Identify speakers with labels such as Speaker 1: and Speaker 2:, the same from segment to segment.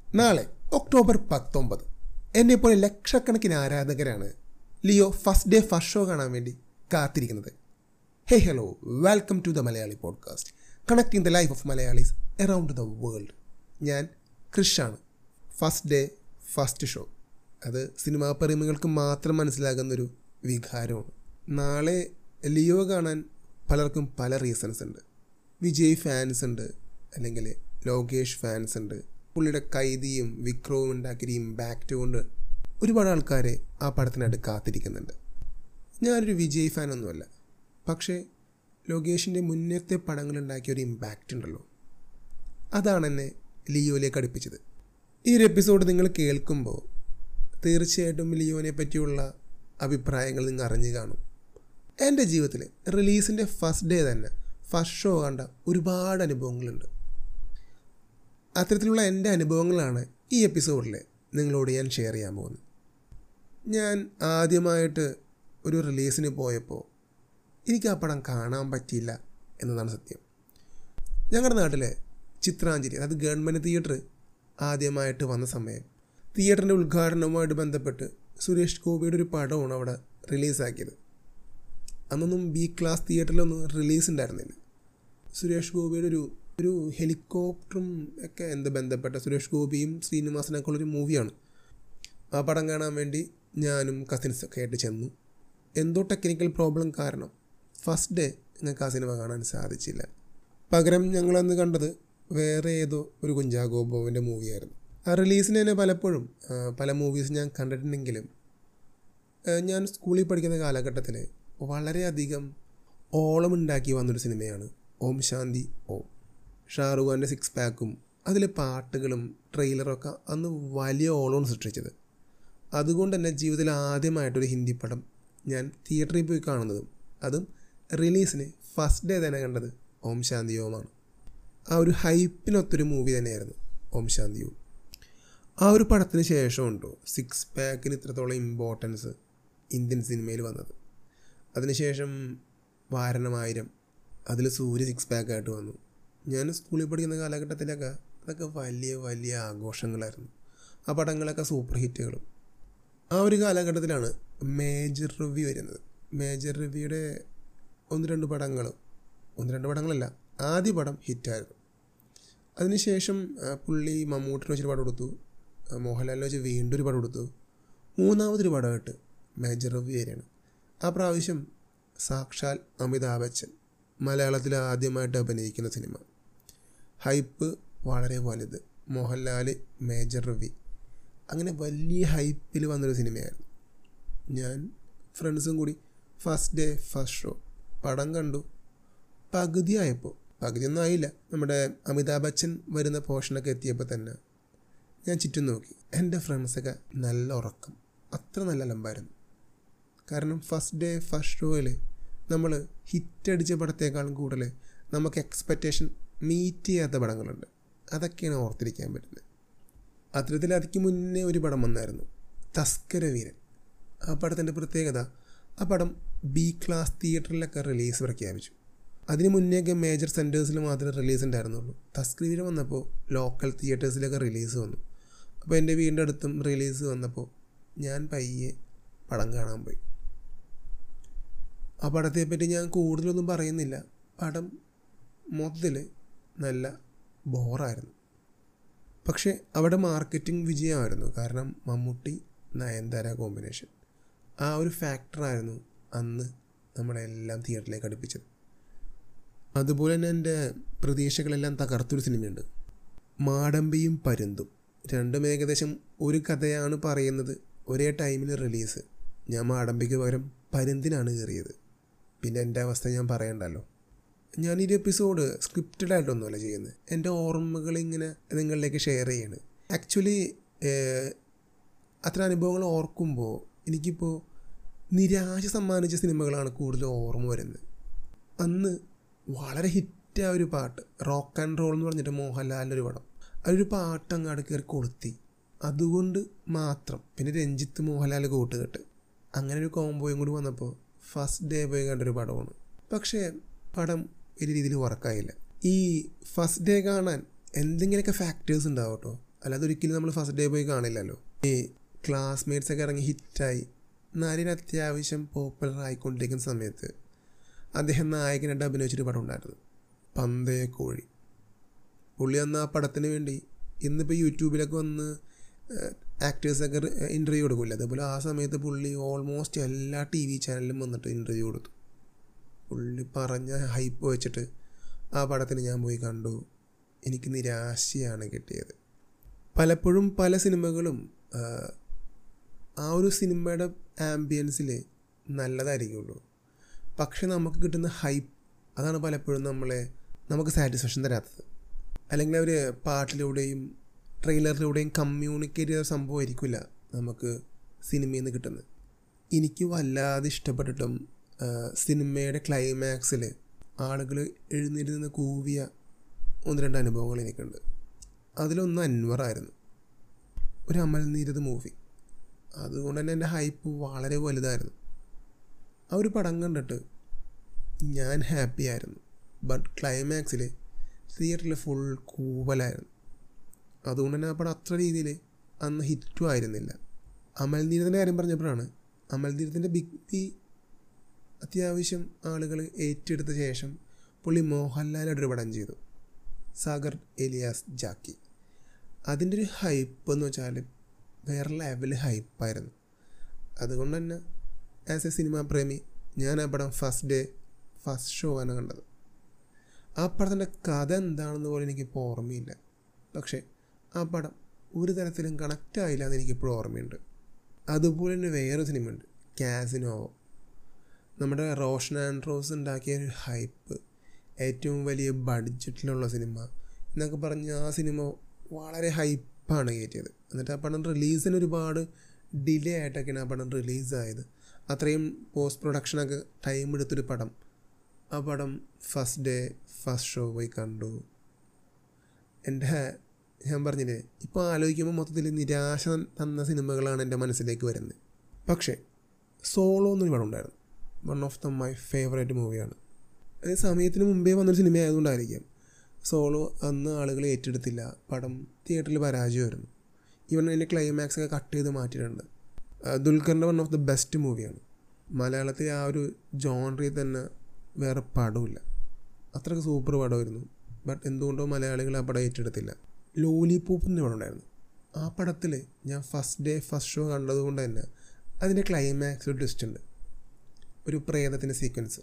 Speaker 1: നാളെ ഒക്ടോബർ പത്തൊമ്പത് എന്നെപ്പോലെ ലക്ഷക്കണക്കിന് ആരാധകരാണ് Leo first day first show കാണാൻ വേണ്ടി കാത്തിരിക്കുന്നത് hey hello welcome to the Malayali podcast connecting the life of Malayalis around the world ഞാൻ ക്രിഷാണ് ഫസ്റ്റ് ഡേ ഫസ്റ്റ് ഷോ അത് സിനിമാ പ്രേമികൾക്ക് മാത്രം മനസ്സിലാകുന്നൊരു വികാരമാണ് നാളെ ലിയോ കാണാൻ പലർക്കും പല റീസൺസ് ഉണ്ട് വിജയ് ഫാൻസ് ഉണ്ട് അല്ലെങ്കിൽ ലോകേഷ് ഫാൻസ് ഉണ്ട് പുള്ളിയുടെ കൈതിയും വിക്രവും ഉണ്ടാക്കിയ ഇമ്പാക്റ്റ് കൊണ്ട് ഒരുപാട് ആൾക്കാർ ആ പടത്തിനായിട്ട് കാത്തിരിക്കുന്നുണ്ട് ഞാനൊരു വിജയ് ഫാനൊന്നുമല്ല പക്ഷേ ലോകേഷിൻ്റെ മുന്നത്തെ പടങ്ങൾ ഉണ്ടാക്കിയ ഒരു ഇമ്പാക്റ്റ് ഉണ്ടല്ലോ അതാണ് എന്നെ ലിയോയിലേക്ക് അടുപ്പിച്ചത് ഈ ഒരു എപ്പിസോഡ് നിങ്ങൾ കേൾക്കുമ്പോൾ തീർച്ചയായിട്ടും ലിയോനെ പറ്റിയുള്ള അഭിപ്രായങ്ങൾ നിങ്ങൾ അറിഞ്ഞു കാണും എൻ്റെ ജീവിതത്തിൽ റിലീസിൻ്റെ ഫസ്റ്റ് ഡേ തന്നെ ഫസ്റ്റ് ഷോ കണ്ട ഒരുപാട് അനുഭവങ്ങളുണ്ട് അത്തരത്തിലുള്ള എൻ്റെ അനുഭവങ്ങളാണ് ഈ എപ്പിസോഡിൽ നിങ്ങളോട് ഞാൻ ഷെയർ ചെയ്യാൻ പോകുന്നത് ഞാൻ ആദ്യമായിട്ട് ഒരു റിലീസിന് പോയപ്പോൾ എനിക്ക് ആ പടം കാണാൻ പറ്റിയില്ല എന്നതാണ് സത്യം ഞങ്ങളുടെ നാട്ടിലെ ചിത്രാഞ്ജലി അതായത് ഗവൺമെൻറ് തിയേറ്റർ ആദ്യമായിട്ട് വന്ന സമയം തിയേറ്ററിൻ്റെ ഉദ്ഘാടനവുമായിട്ട് ബന്ധപ്പെട്ട് സുരേഷ് ഗോപിയുടെ ഒരു പടമാണ് അവിടെ റിലീസാക്കിയത് അന്നൊന്നും ബി ക്ലാസ് തിയേറ്ററിലൊന്നും റിലീസ് ഉണ്ടായിരുന്നില്ല സുരേഷ് ഗോപിയുടെ ഒരു ഒരു ഹെലികോപ്റ്ററും ഒക്കെ എന്ത് ബന്ധപ്പെട്ട സുരേഷ് ഗോപിയും ശ്രീനിവാസനൊക്കെ ഉള്ളൊരു മൂവിയാണ് ആ പടം കാണാൻ വേണ്ടി ഞാനും കസിൻസൊക്കെ ആയിട്ട് ചെന്നു എന്തോ ടെക്നിക്കൽ പ്രോബ്ലം കാരണം ഫസ്റ്റ് ഡേ ഞങ്ങൾക്ക് ആ സിനിമ കാണാൻ സാധിച്ചില്ല പകരം ഞങ്ങളന്ന് കണ്ടത് വേറെ ഏതോ ഒരു കുഞ്ചാഗോബോവിൻ്റെ മൂവിയായിരുന്നു ആ റിലീസിന് തന്നെ പലപ്പോഴും ആ, പല മൂവീസ് ഞാൻ കണ്ടിട്ടുണ്ടെങ്കിലും ആ, ഞാൻ സ്കൂളിൽ പഠിക്കുന്ന കാലഘട്ടത്തിൽ വളരെയധികം ഓളമുണ്ടാക്കി വന്നൊരു സിനിമയാണ് ഓം ശാന്തി ഓം ഷാറുഖ് ഖാൻ്റെ സിക്സ് പാക്കും അതിലെ പാട്ടുകളും ട്രെയിലറൊക്കെ അന്ന് വലിയ ഓളമാണ് സൃഷ്ടിച്ചത് അതുകൊണ്ട് തന്നെ ജീവിതത്തിൽ ആദ്യമായിട്ടൊരു ഹിന്ദി പടം ഞാൻ തിയേറ്ററിൽ പോയി കാണുന്നതും അതും റിലീസിന് ഫസ്റ്റ് ഡേ തന്നെ കണ്ടത് ഓം ശാന്തി ഓമാണ് ആ ഒരു ഹൈപ്പിനൊത്തൊരു മൂവി തന്നെയായിരുന്നു ഓം ശാന്തി ഓം ആ ഒരു പടത്തിന് ശേഷം ഉണ്ടോ സിക്സ് പാക്കിന് ഇത്രത്തോളം ഇമ്പോർട്ടൻസ് ഇന്ത്യൻ സിനിമയിൽ വന്നത് അതിനുശേഷം വാരണമായിരം അതിൽ സൂര്യ സിക്സ് പാക്കായിട്ട് വന്നു ഞാൻ സ്കൂളിൽ പഠിക്കുന്ന കാലഘട്ടത്തിലൊക്കെ അതൊക്കെ വലിയ വലിയ ആഘോഷങ്ങളായിരുന്നു ആ പടങ്ങളൊക്കെ സൂപ്പർ ഹിറ്റുകളും ആ ഒരു കാലഘട്ടത്തിലാണ് മേജർ റിവ്യൂ വരുന്നത് മേജർ റിവ്യൂയുടെ ഒന്ന് രണ്ട് പടങ്ങൾ ഒന്ന് രണ്ട് പടങ്ങളല്ല ആദ്യ പടം ഹിറ്റായിരുന്നു അതിനുശേഷം ആ, പുള്ളി മമ്മൂട്ടിനെ വെച്ചൊരു പടം കൊടുത്തു ആ, മോഹൻലാലിനെ വെച്ച് വീണ്ടും ഒരു പടം കൊടുത്തു മൂന്നാമതൊരു പടമായിട്ട് മേജർ റിവ്യൂ വരികയാണ് ആ പ്രാവശ്യം സാക്ഷാൽ അമിതാഭ് ബച്ചൻ മലയാളത്തിൽ ആദ്യമായിട്ട് അഭിനയിക്കുന്ന സിനിമ ഹൈപ്പ് വളരെ വലുത് മോഹൻലാൽ മേജർ രവി അങ്ങനെ വലിയ ഹൈപ്പിൽ വന്നൊരു സിനിമയായിരുന്നു ഞാൻ ഫ്രണ്ട്സും കൂടി ഫസ്റ്റ് ഡേ ഫസ്റ്റ് ഷോ പടം കണ്ടു പകുതി ആയപ്പോൾ പകുതിയൊന്നും ആയില്ല നമ്മുടെ അമിതാഭ് ബച്ചൻ വരുന്ന പോർഷനൊക്കെ എത്തിയപ്പോൾ തന്നെ ഞാൻ ചുറ്റും നോക്കി എൻ്റെ ഫ്രണ്ട്സൊക്കെ നല്ല ഉറക്കം അത്ര നല്ല ലംബായിരുന്നു കാരണം ഫസ്റ്റ് ഡേ ഫസ്റ്റ് ഷോയിൽ നമ്മൾ ഹിറ്റടിച്ച പടത്തേക്കാളും കൂടുതൽ നമുക്ക് എക്സ്പെക്റ്റേഷൻ മീറ്റ് ചെയ്യാത്ത പടങ്ങളുണ്ട് അതൊക്കെയാണ് ഓർത്തിരിക്കാൻ പറ്റുന്നത് അത്തരത്തിൽ അതിക്ക് മുന്നേ ഒരു പടം വന്നായിരുന്നു തസ്കര വീരൻ ആ പടത്തിൻ്റെ പ്രത്യേകത ആ പടം ബി ക്ലാസ് തിയേറ്ററിലൊക്കെ റിലീസ് പ്രഖ്യാപിച്ചു അതിന് മുന്നേയൊക്കെ മേജർ സെൻറ്റേഴ്സിൽ മാത്രമേ റിലീസ് ഉണ്ടായിരുന്നുള്ളൂ തസ്കര വീരൻ വന്നപ്പോൾ ലോക്കൽ തിയേറ്റേഴ്സിലൊക്കെ റിലീസ് വന്നു അപ്പോൾ എൻ്റെ വീടിൻ്റെ അടുത്തും റിലീസ് വന്നപ്പോൾ ഞാൻ പയ്യെ പടം കാണാൻ പോയി ആ പടത്തെപ്പറ്റി ഞാൻ കൂടുതലൊന്നും പറയുന്നില്ല പടം മൊത്തത്തിൽ നല്ല ബോറായിരുന്നു പക്ഷേ അവിടെ മാർക്കറ്റിംഗ് വിജയമായിരുന്നു കാരണം മമ്മൂട്ടി നയൻതാര കോമ്പിനേഷൻ ആ ഒരു ഫാക്ടറായിരുന്നു അന്ന് നമ്മളെല്ലാം തിയേറ്ററിലേക്ക് അടുപ്പിച്ചത് അതുപോലെ തന്നെ എൻ്റെ പ്രതീക്ഷകളെല്ലാം തകർത്തൊരു സിനിമയുണ്ട് മാടമ്പിയും പരുന്തും രണ്ടും ഏകദേശം ഒരു കഥയാണ് പറയുന്നത് ഒരേ ടൈമിൽ റിലീസ് ഞാൻ മാടമ്പിക്ക് പകരം പരുന്തിനാണ് കയറിയത് പിന്നെ എൻ്റെ അവസ്ഥ ഞാൻ പറയണ്ടല്ലോ ഞാൻ ഈ എപ്പിസോഡ് സ്ക്രിപ്റ്റഡ് ആയിട്ടൊന്നുമല്ല ചെയ്യുന്നത് എൻ്റെ ഓർമ്മകൾ ഇങ്ങനെ നിങ്ങളിലേക്ക് ഷെയർ ചെയ്യാണ് ആക്ച്വലി അത്ര അനുഭവങ്ങൾ ഓർക്കുമ്പോൾ എനിക്കിപ്പോൾ നിരാശ സമ്മാനിച്ച സിനിമകളാണ് കൂടുതൽ ഓർമ്മ വരുന്നത് അന്ന് വളരെ ഹിറ്റായ ഒരു പാട്ട് റോക്ക് ആൻഡ് റോൾ എന്ന് പറഞ്ഞിട്ട് മോഹൻലാലിൻ്റെ ഒരു പടം അതൊരു പാട്ട് അങ്ങോട്ട് കയറി കൊളുത്തി അതുകൊണ്ട് മാത്രം പിന്നെ രഞ്ജിത്ത് മോഹൻലാൽ കൂട്ടുകെട്ട് അങ്ങനെ ഒരു കോംബോയും കൂടി വന്നപ്പോൾ ഫസ്റ്റ് ഡേ പോയി കണ്ടൊരു പടമാണ് പക്ഷേ പടം വലിയ രീതിയിൽ വർക്കായില്ല ഈ ഫസ്റ്റ് ഡേ കാണാൻ എന്തെങ്കിലുമൊക്കെ ഫാക്ടേഴ്സ് ഉണ്ടാവും കേട്ടോ അല്ലാതെ ഒരിക്കലും നമ്മൾ ഫസ്റ്റ് ഡേ പോയി കാണില്ലല്ലോ ഈ ക്ലാസ്മേറ്റ്സ് ഒക്കെ ഇറങ്ങി ഹിറ്റായി നാലിന് അത്യാവശ്യം പോപ്പുലർ ആയിക്കൊണ്ടിരിക്കുന്ന സമയത്ത് അദ്ദേഹം നായകനായിട്ട് അഭിനയിച്ചൊരു പടം ഉണ്ടായിരുന്നു പന്തയ കോഴി പുള്ളി അന്ന് ആ പടത്തിന് വേണ്ടി ഇന്നിപ്പോൾ യൂട്യൂബിലൊക്കെ വന്ന് ആക്ടേഴ്സൊക്കെ ഇൻ്റർവ്യൂ കൊടുക്കില്ല അതേപോലെ ആ സമയത്ത് പുള്ളി ഓൾമോസ്റ്റ് എല്ലാ ടി വി ചാനലിലും വന്നിട്ട് ഇൻ്റർവ്യൂ കൊടുത്തു പുള്ളി പറഞ്ഞ ഹൈപ്പ് വെച്ചിട്ട് ആ പടത്തിന് ഞാൻ പോയി കണ്ടു എനിക്ക് നിരാശയാണ് കിട്ടിയത് പലപ്പോഴും പല സിനിമകളും ആ, ആ ഒരു സിനിമയുടെ ആംബിയൻസിൽ നല്ലതായിരിക്കുള്ളൂ പക്ഷെ നമുക്ക് കിട്ടുന്ന ഹൈപ്പ് അതാണ് പലപ്പോഴും നമ്മളെ നമുക്ക് സാറ്റിസ്ഫാക്ഷൻ തരാത്തത് അല്ലെങ്കിൽ അവർ പാട്ടിലൂടെയും ട്രെയിലറിലൂടെയും കമ്മ്യൂണിക്കേറ്റ് ചെയ്ത സംഭവമായിരിക്കില്ല നമുക്ക് സിനിമയിൽ നിന്ന് കിട്ടുന്നത് എനിക്ക് വല്ലാതെ ഇഷ്ടപ്പെട്ടിട്ടും ആ, സിനിമയുടെ ക്ലൈമാക്സിൽ ആളുകൾ എഴുന്നേറ്റ് നിന്ന് കൂവിയ ഒന്ന് രണ്ട് അനുഭവങ്ങൾ എനിക്കുണ്ട് അതിലൊന്ന് അൻവറായിരുന്നു ഒരു അമൽ നീരത് മൂവി അതുകൊണ്ട് തന്നെ എൻ്റെ ഹൈപ്പ് വളരെ വലുതായിരുന്നു ആ ഒരു പടം കണ്ടിട്ട് ഞാൻ ഹാപ്പി ആയിരുന്നു ബട്ട് ക്ലൈമാക്സിൽ തിയേറ്ററിൽ ഫുൾ കൂവലായിരുന്നു അതുകൊണ്ട് തന്നെ ആ പടം അത്ര രീതിയിൽ അന്ന് ഹിറ്റും ആയിരുന്നില്ല അമൽ നീരത്തിൻ്റെ കാര്യം പറഞ്ഞപ്പോഴാണ് അമൽ നീരത്തിൻ്റെ ബിഗ് ബി അത്യാവശ്യം ആളുകൾ ഏറ്റെടുത്ത ശേഷം പുള്ളി മോഹൻലാലായിട്ട് ഒരു പടം ചെയ്തു സാഗർ എലിയാസ് ജാക്കി അതിൻ്റെ ഒരു ഹൈപ്പ് എന്ന് വെച്ചാൽ വേറെ ലെവൽ ഹൈപ്പായിരുന്നു അതുകൊണ്ട് തന്നെ ആസ് എ സിനിമാ പ്രേമി ഞാൻ ആ പടം ഫസ്റ്റ് ഡേ ഫസ്റ്റ് ഷോ ആണ് കണ്ടത് ആ പടത്തിൻ്റെ കഥ എന്താണെന്ന് പോലും എനിക്കിപ്പോൾ ഓർമ്മയില്ല പക്ഷേ ആ പടം ഒരു തരത്തിലും കണക്റ്റ് ആയില്ല എന്ന് എനിക്കിപ്പോഴും ഓർമ്മയുണ്ട് അതുപോലെ തന്നെ വേറെ സിനിമയുണ്ട് കാസിനോവോ നമ്മുടെ റോഷൻ ആൻഡ്രോസ് ഉണ്ടാക്കിയ ഒരു ഹൈപ്പ് ഏറ്റവും വലിയ ബഡ്ജറ്റിലുള്ള സിനിമ എന്നൊക്കെ പറഞ്ഞ് ആ സിനിമ വളരെ ഹൈപ്പാണ് കയറ്റിയത് എന്നിട്ട് ആ പടം റിലീസിന് ഒരുപാട് ഡിലേ ആയിട്ടൊക്കെയാണ് ആ പടം റിലീസായത് അത്രയും പോസ്റ്റ് പ്രൊഡക്ഷനൊക്കെ ടൈം എടുത്തൊരു പടം ആ പടം ഫസ്റ്റ് ഡേ ഫസ്റ്റ് ഷോ പോയി കണ്ടു എൻ്റെ ഞാൻ പറഞ്ഞില്ലേ ഇപ്പോൾ ആലോചിക്കുമ്പോൾ മൊത്തത്തിൽ നിരാശ തന്ന സിനിമകളാണ് എൻ്റെ മനസ്സിലേക്ക് വരുന്നത് പക്ഷേ സോളോ എന്നൊരു പടം ഉണ്ടായിരുന്നു one of the my favourite മൂവിയാണ് അത് സമയത്തിന് മുമ്പേ വന്നൊരു സിനിമ ആയതുകൊണ്ടായിരിക്കാം സോളോ അന്ന് ആളുകൾ ഏറ്റെടുത്തില്ല പടം തിയേറ്ററിൽ പരാജയമായിരുന്നു ഈവൻ അതിൻ്റെ ക്ലൈമാക്സ് ഒക്കെ കട്ട് ചെയ്ത് മാറ്റിയിട്ടുണ്ട് ആ, ദുൽഖറിൻ്റെ വൺ ഓഫ് ദ ബെസ്റ്റ് മൂവിയാണ് മലയാളത്തിലെ ആ ഒരു ജോൺറിൽ തന്നെ വേറെ പടമില്ല അത്രയ്ക്ക് സൂപ്പർ പടമായിരുന്നു ബട്ട് എന്തുകൊണ്ടോ മലയാളികൾ ആ പടം ഏറ്റെടുത്തില്ല ലോലിപോപ്പിൻ്റെ പടം ഉണ്ടായിരുന്നു ആ പടത്തിൽ ഞാൻ ഫസ്റ്റ് ഡേ ഫസ്റ്റ് ഷോ കണ്ടതുകൊണ്ട് തന്നെ അതിൻ്റെ ക്ലൈമാക്സ് ഒരു ട്വിസ്റ്റ് ഉണ്ട് ഒരു പ്രേതത്തിൻ്റെ സീക്വൻസ്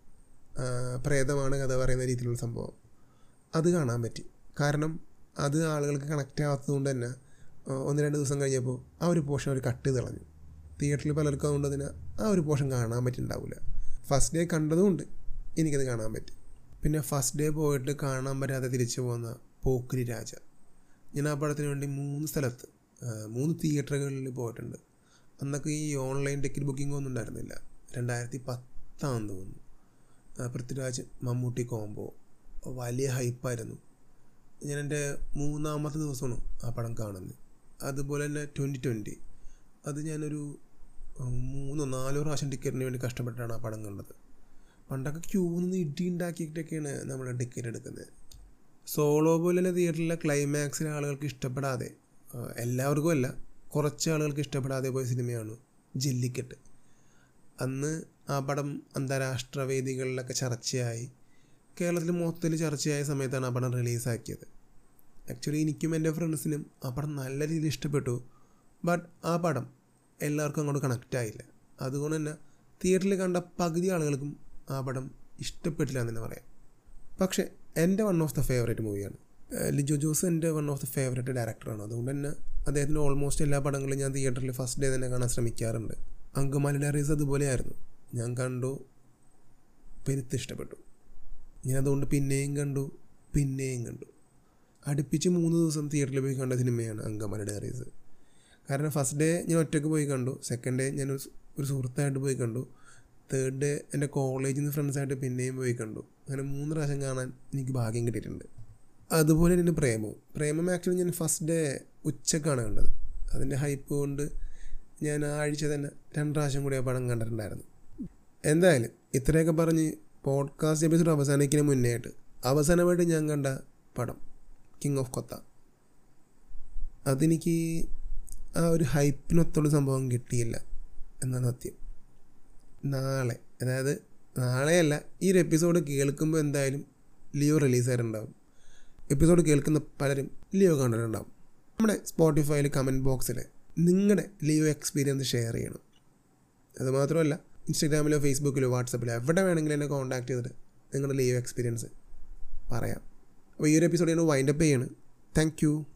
Speaker 1: പ്രേതമാണ് കഥ പറയുന്ന രീതിയിലുള്ള സംഭവം അത് കാണാൻ പറ്റി കാരണം അത് ആളുകൾക്ക് കണക്റ്റ് ആവാത്തത് കൊണ്ട് തന്നെ ആ, ഒന്ന് രണ്ട് ദിവസം കഴിഞ്ഞപ്പോൾ ആ ഒരു പോർഷൻ അവർ കട്ട് ചെയ്ത് കളഞ്ഞു തിയേറ്ററിൽ പലർക്കും അതുകൊണ്ട് അതിന് ആ ഒരു പോർഷൻ കാണാൻ പറ്റിയിട്ടുണ്ടാവില്ല ഫസ്റ്റ് ഡേ കണ്ടതുകൊണ്ട് എനിക്കത് കാണാൻ പറ്റി പിന്നെ ഫസ്റ്റ് ഡേ പോയിട്ട് കാണാൻ പറ്റാതെ തിരിച്ചു പോകുന്ന പോക്കിരി രാജ ഞാൻ ആ പടത്തിന് വേണ്ടി മൂന്ന് സ്ഥലത്ത് ആ, മൂന്ന് തിയേറ്ററുകളിൽ പോയിട്ടുണ്ട് അന്നൊക്കെ ഈ ഓൺലൈൻ ടിക്കറ്റ് ബുക്കിംഗ് ഒന്നും ഉണ്ടായിരുന്നില്ല രണ്ടായിരത്തി പത്താന്ന് തോന്നുന്നു ആ, പൃഥ്വിരാജ് മമ്മൂട്ടി കോംബോ വലിയ ഹൈപ്പായിരുന്നു ഞാൻ എൻ്റെ മൂന്നാമത്തെ ദിവസമാണ് ആ പടം കാണുന്നത് അതുപോലെ തന്നെ ട്വൻറ്റി ട്വൻറ്റി അത് ഞാനൊരു ഉം, മൂന്നോ നാലോ പ്രാവശ്യം ടിക്കറ്റിന് വേണ്ടി കഷ്ടപ്പെട്ടാണ് ആ പടം കണ്ടത് പണ്ടൊക്കെ ക്യൂ നിന്ന് ഇടി ഉണ്ടാക്കിയിട്ടൊക്കെയാണ് നമ്മൾ ടിക്കറ്റ് എടുക്കുന്നത് സോളോ പോലെ തിയേറ്ററിലെ ക്ലൈമാക്സിൽ ആളുകൾക്ക് ഇഷ്ടപ്പെടാതെ ആ, എല്ലാവർക്കും അല്ല കുറച്ച് ആളുകൾക്ക് ഇഷ്ടപ്പെടാതെ പോയ സിനിമയാണ് ജല്ലിക്കെട്ട് അന്ന് ആ പടം അന്താരാഷ്ട്ര വേദികളിലൊക്കെ ചർച്ചയായി കേരളത്തിൽ മൊത്തത്തിൽ ചർച്ചയായ സമയത്താണ് ആ പടം റിലീസാക്കിയത് ആക്ച്വലി എനിക്കും എൻ്റെ ഫ്രണ്ട്സിനും ആ പടം നല്ല രീതിയിൽ ഇഷ്ടപ്പെട്ടു ബട്ട് ആ പടം എല്ലാവർക്കും അങ്ങോട്ട് കണക്റ്റ് ആയില്ല അതുകൊണ്ട് തന്നെ തിയേറ്ററിൽ കണ്ട പകുതി ആളുകൾക്കും ആ പടം ഇഷ്ടപ്പെട്ടില്ല എന്ന് തന്നെ പറയാം പക്ഷേ എൻ്റെ വൺ ഓഫ് ദ ഫേവറേറ്റ് മൂവിയാണ് ഏഹ് ലിജോ ജോസ് എൻ്റെ വൺ ഓഫ് ദ ഫേവറേറ്റ് ഡയറക്ടറാണ് അതുകൊണ്ട് തന്നെ അദ്ദേഹത്തിൻ്റെ ഓൾമോസ്റ്റ് എല്ലാ പടങ്ങളും ഞാൻ തിയേറ്ററിൽ ഫസ്റ്റ് ഡേ തന്നെ കാണാൻ ശ്രമിക്കാറുണ്ട് അങ്കമാലി ഡയറീസ് അതുപോലെയായിരുന്നു ഞാൻ കണ്ടു പെരുത്ത് ഇഷ്ടപ്പെട്ടു ഞാൻ അതുകൊണ്ട് പിന്നെയും കണ്ടു പിന്നെയും കണ്ടു അടുപ്പിച്ച് മൂന്ന് ദിവസം തിയേറ്ററിൽ പോയി കണ്ട സിനിമയാണ് അങ്കമാലി ഡയറീസ് കാരണം ഫസ്റ്റ് ഡേ ഞാൻ ഒറ്റയ്ക്ക് പോയി കണ്ടു സെക്കൻഡ് ഡേ ഞാൻ ഒരു സു- ഒരു സുഹൃത്തായിട്ട് പോയി കണ്ടു തേർഡ് ഡേ എൻ്റെ കോളേജിൽ നിന്ന് ഫ്രണ്ട്സായിട്ട് പിന്നെയും പോയി കണ്ടു അങ്ങനെ മൂന്ന് പ്രാവശ്യം കാണാൻ എനിക്ക് ഭാഗ്യം കിട്ടിയിട്ടുണ്ട് അതുപോലെ തന്നെ പ്രേമവും പ്രേമം ആക്ച്വലി ഞാൻ ഫസ്റ്റ് ഡേ ഉച്ചക്കാണ് കണ്ടത് അതിൻ്റെ ഹൈപ്പ് കൊണ്ട് ഞാൻ ആ ആഴ്ച തന്നെ രണ്ട് പ്രാവശ്യം കൂടി ആ പടം കണ്ടിട്ടുണ്ടായിരുന്നു എന്തായാലും ഇത്രയൊക്കെ പറഞ്ഞ് പോഡ്കാസ്റ്റ് എപ്പിസോഡ് അവസാനിക്കുന്നതിന് മുന്നേ ആയിട്ട് അവസാനമായിട്ട് ഞാൻ കണ്ട പടം കിങ് ഓഫ് കൊത്ത അതെനിക്ക് ആ ഒരു ഹൈപ്പിനൊത്തുള്ള സംഭവം കിട്ടിയില്ല എന്നാണ് സത്യം നാളെ അതായത് നാളെയല്ല ഈ ഒരു എപ്പിസോഡ് കേൾക്കുമ്പോൾ എന്തായാലും ലിയോ റിലീസ് ആയിട്ടുണ്ടാവും എപ്പിസോഡ് കേൾക്കുന്ന പലരും ലിയോ കണ്ടിട്ടുണ്ടാവും നമ്മുടെ സ്പോട്ടിഫൈയിൽ കമൻറ്റ് ബോക്സിൽ നിങ്ങളുടെ ലിയോ എക്സ്പീരിയൻസ് ഷെയർ ചെയ്യണം അതുമാത്രമല്ല ഇൻസ്റ്റാഗ്രാമിലോ ഫേസ്ബുക്കിലോ വാട്സപ്പിലോ എവിടെ വേണമെങ്കിലും എന്നെ കോൺടാക്ട് ചെയ്തിട്ട് നിങ്ങളുടെ ലിയോ എക്സ്പീരിയൻസ് പറയാം അപ്പോൾ ഈ ഒരു എപ്പിസോഡ് ഞാൻ വൈൻഡപ്പ് ചെയ്യാണ് താങ്ക് യു